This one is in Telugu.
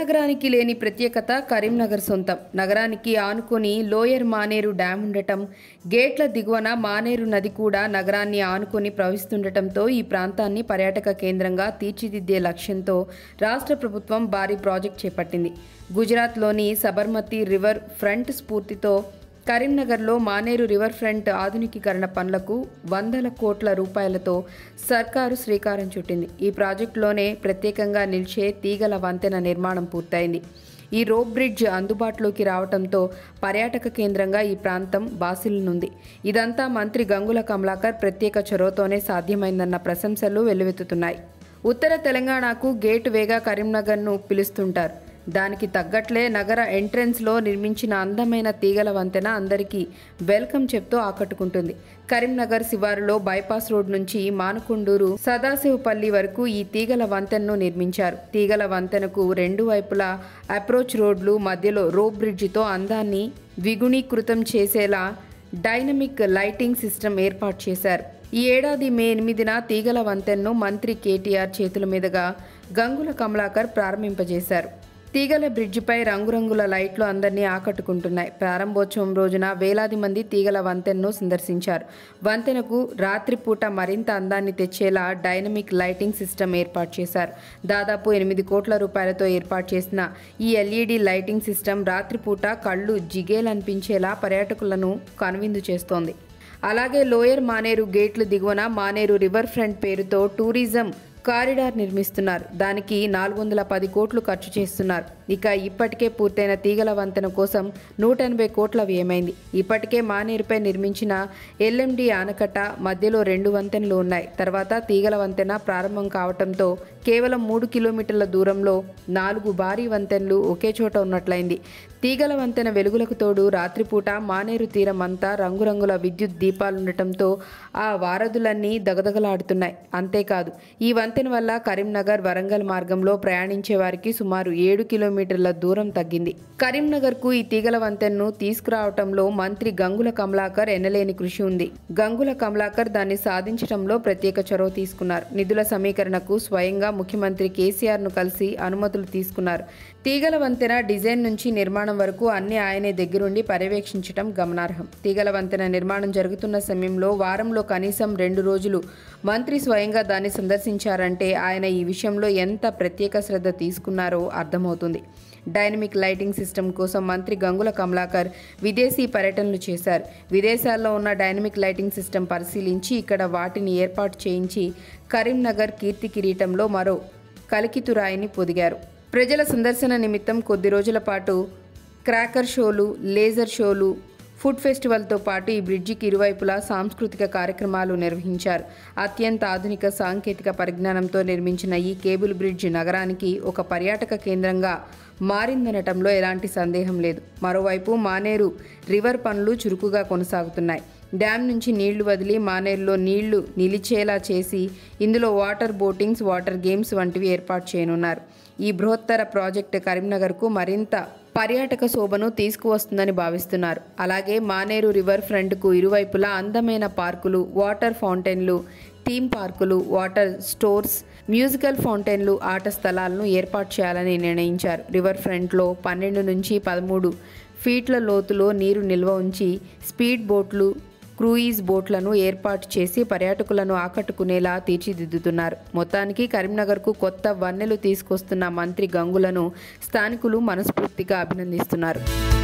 నగరానికి లేని ప్రత్యేకత కరీంనగర్ సొంతం నగరానికి ఆనుకొని లోయర్ మానేరు డ్యాం ఉండటం గేట్ల దిగువన మానేరు నది కూడా నగరాన్ని ఆనుకొని ప్రవహిస్తుండటంతో ఈ ప్రాంతాన్ని పర్యాటక కేంద్రంగా తీర్చిదిద్దే లక్ష్యంతో రాష్ట్ర ప్రభుత్వం భారీ ప్రాజెక్ట్ చేపట్టింది గుజరాత్లోని సబర్మతి రివర్ ఫ్రంట్ స్ఫూర్తితో కరీంనగర్లో మానేరు రివర్ ఫ్రంట్ ఆధునికీకరణ పనులకు వందల కోట్ల రూపాయలతో సర్కారు శ్రీకారం చుట్టింది ఈ ప్రాజెక్టులోనే ప్రత్యేకంగా నిలిచే తీగల వంతెన నిర్మాణం పూర్తయింది ఈ రోప్ బ్రిడ్జ్ అందుబాటులోకి రావడంతో పర్యాటక కేంద్రంగా ఈ ప్రాంతం బాసిల్నుంది ఇదంతా మంత్రి గంగుల కమలాకర్ ప్రత్యేక చొరవతోనే సాధ్యమైందన్న ప్రశంసలు వెల్లువెత్తుతున్నాయి ఉత్తర తెలంగాణకు గేట్ వేగా కరీంనగర్ను పిలుస్తుంటారు దానికి తగ్గట్లే నగర ఎంట్రెన్స్లో నిర్మించిన అందమైన తీగల వంతెన అందరికీ వెల్కమ్ చెప్తూ ఆకట్టుకుంటుంది కరీంనగర్ శివారులో బైపాస్ రోడ్ నుంచి మానకొండూరు సదాశివపల్లి వరకు ఈ తీగల వంతెనను నిర్మించారు తీగల వంతెనకు రెండు వైపులా అప్రోచ్ రోడ్లు మధ్యలో రోప్ బ్రిడ్జితో అందాన్ని ద్విగుణీకృతం చేసేలా డైనమిక్ లైటింగ్ సిస్టమ్ ఏర్పాటు చేశారు ఈ ఏడాది మే ఎనిమిదిన తీగల వంతెనను మంత్రి కేటీఆర్ చేతుల మీదుగా గంగుల కమలాకర్ ప్రారంభింపజేశారు తీగల బ్రిడ్జిపై రంగురంగుల లైట్లు అందరినీ ఆకట్టుకుంటున్నాయి ప్రారంభోత్సవం రోజున వేలాది మంది తీగల వంతెనను సందర్శించారు వంతెనకు రాత్రిపూట మరింత అందాన్ని తెచ్చేలా డైనమిక్ లైటింగ్ సిస్టమ్ ఏర్పాటు చేశారు దాదాపు ఎనిమిది కోట్ల రూపాయలతో ఏర్పాటు చేసిన ఈ ఎల్ఈడి లైటింగ్ సిస్టమ్ రాత్రిపూట కళ్ళు జిగేలనిపించేలా పర్యాటకులను కనువిందు చేస్తోంది అలాగే లోయర్ మానేరు గేట్లు దిగువన మానేరు రివర్ ఫ్రంట్ పేరుతో టూరిజం కారిడార్ నిర్మిస్తున్నారు దానికి నాలుగు వందల పది కోట్లు ఖర్చు చేస్తున్నారు ఇక ఇప్పటికే పూర్తయిన తీగల వంతెన కోసం నూట ఎనభై కోట్ల వ్యయమైంది ఇప్పటికే మానేరుపై నిర్మించిన ఎల్ఎండి ఆనకట్ట మధ్యలో రెండు వంతెనలు ఉన్నాయి తర్వాత తీగల వంతెన ప్రారంభం కావడంతో కేవలం మూడు కిలోమీటర్ల దూరంలో నాలుగు భారీ వంతెనలు ఒకే చోట ఉన్నట్లయింది తీగల వంతెన వెలుగులకు తోడు రాత్రిపూట మానేరు తీరం అంతా రంగురంగుల విద్యుత్ దీపాలుండటంతో ఆ వారధులన్నీ దగదగలాడుతున్నాయి అంతేకాదు ఈ వంతెన వల్ల కరీంనగర్ వరంగల్ మార్గంలో ప్రయాణించే వారికి సుమారు ఏడు కిలోమీటర్ల దూరం తగ్గింది కరీంనగర్కు ఈ తీగల వంతెనను తీసుకురావటంలో మంత్రి గంగుల కమలాకర్ ఎనలేని కృషి ఉంది గంగుల కమలాకర్ దాన్ని సాధించడంలో ప్రత్యేక చొరవ తీసుకున్నారు నిధుల సమీకరణకు స్వయంగా ముఖ్యమంత్రి కేసీఆర్ ను కలిసి అనుమతులు తీసుకున్నారు తీగల వంతెన డిజైన్ నుంచి నిర్మాణం వరకు అన్ని ఆయనే దగ్గరుండి పర్యవేక్షించడం గమనార్హం తీగల వంతెన నిర్మాణం జరుగుతున్న సమయంలో వారంలో కనీసం రెండు రోజులు మంత్రి స్వయంగా దాన్ని సందర్శించారంటే ఆయన ఈ విషయంలో ఎంత ప్రత్యేక శ్రద్ధ తీసుకున్నారో అర్థమవుతుంది డైనమిక్ లైటింగ్ సిస్టమ్ కోసం మంత్రి గంగుల కమలాకర్ విదేశీ పర్యటనలు చేశారు విదేశాల్లో ఉన్న డైనమిక్ లైటింగ్ సిస్టమ్ పరిశీలించి ఇక్కడ వాటిని ఏర్పాటు చేయించి కరీంనగర్ కీర్తి కిరీటంలో మరో కలికితురాయిని పొదిగారు ప్రజల సందర్శన నిమిత్తం కొద్ది రోజుల పాటు క్రాకర్ షోలు లేజర్ షోలు ఫుడ్ ఫెస్టివల్తో పాటు ఈ బ్రిడ్జికి ఇరువైపులా సాంస్కృతిక కార్యక్రమాలు నిర్వహించారు అత్యంత ఆధునిక సాంకేతిక పరిజ్ఞానంతో నిర్మించిన ఈ కేబుల్ బ్రిడ్జ్ నగరానికి ఒక పర్యాటక కేంద్రంగా మారిందనటంలో ఎలాంటి సందేహం లేదు మరోవైపు మానేరు రివర్ పనులు చురుకుగా కొనసాగుతున్నాయి డ్యాం నుంచి నీళ్లు వదిలి మానేరులో నీళ్లు నిలిచేలా చేసి ఇందులో వాటర్ బోటింగ్స్ వాటర్ గేమ్స్ వంటివి ఏర్పాటు చేయనున్నారు ఈ బృహత్తర ప్రాజెక్టు కరీంనగర్కు మరింత పర్యాటక శోభను తీసుకువస్తుందని భావిస్తున్నారు అలాగే మానేరు రివర్ ఫ్రంట్కు ఇరువైపులా అందమైన పార్కులు వాటర్ ఫౌంటైన్లు థీమ్ పార్కులు వాటర్ స్టోర్స్ మ్యూజికల్ ఫౌంటైన్లు ఆట స్థలాలను ఏర్పాటు చేయాలని నిర్ణయించారు రివర్ ఫ్రంట్లో పన్నెండు నుంచి పదమూడు ఫీట్ల లోతులో నీరు నిల్వ ఉంచి స్పీడ్ బోట్లు క్రూయిజ్ బోట్లను ఏర్పాటు చేసి పర్యాటకులను ఆకట్టుకునేలా తీర్చిదిద్దుతున్నారు మొత్తానికి కరీంనగర్కు కొత్త వన్నెలు తీసుకొస్తున్న మంత్రి గంగులను స్థానికులు మనస్ఫూర్తిగా అభినందిస్తున్నారు